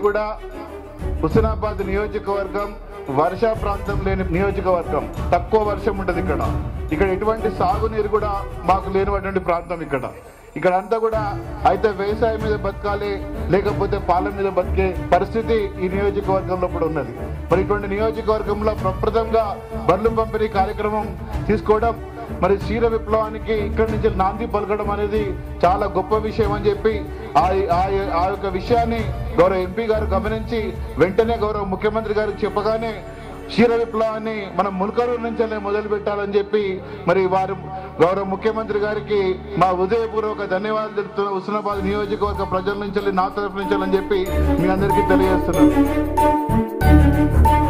కూడా హుస్నాబాద్ నియోజకవర్గం వర్షా ప్రాంతం లేని నియోజకవర్గం తక్కువ వర్షం ఉంటుంది ఇక్కడ ఇక్కడ ఎటువంటి సాగునీరు కూడా మాకు లేనటువంటి ప్రాంతం ఇక్కడ ఇక్కడ అంతా కూడా అయితే వ్యవసాయం మీద బతకాలి లేకపోతే పాల మీద బతికే పరిస్థితి ఈ నియోజకవర్గంలో కూడా ఉన్నది మరి ఇటువంటి నియోజకవర్గంలో ప్రప్రదంగా బర్లు పంపిణీ కార్యక్రమం తీసుకోవడం మరి క్షీర విప్లవానికి ఇక్కడి నుంచి నాంది పలకడం అనేది చాలా గొప్ప విషయం అని చెప్పి ఆ ఆ- ఆ యొక్క విషయాన్ని గౌరవ ఎంపీ గారు గమనించి వెంటనే గౌరవ ముఖ్యమంత్రి గారికి చెప్పగానే క్షీర విప్లవాన్ని మనం ముల్కరూరు నుంచే మొదలు పెట్టాలని చెప్పి మరి వారు గౌరవ ముఖ్యమంత్రి గారికి మా హృదయపూర్వక ధన్యవాదాలు తెలుపుతున్న హుస్నాబాద్ నియోజకవర్గ ప్రజల నుంచి నా తరఫు నుంచి అని చెప్పి మీ అందరికీ తెలియజేస్తున్నాను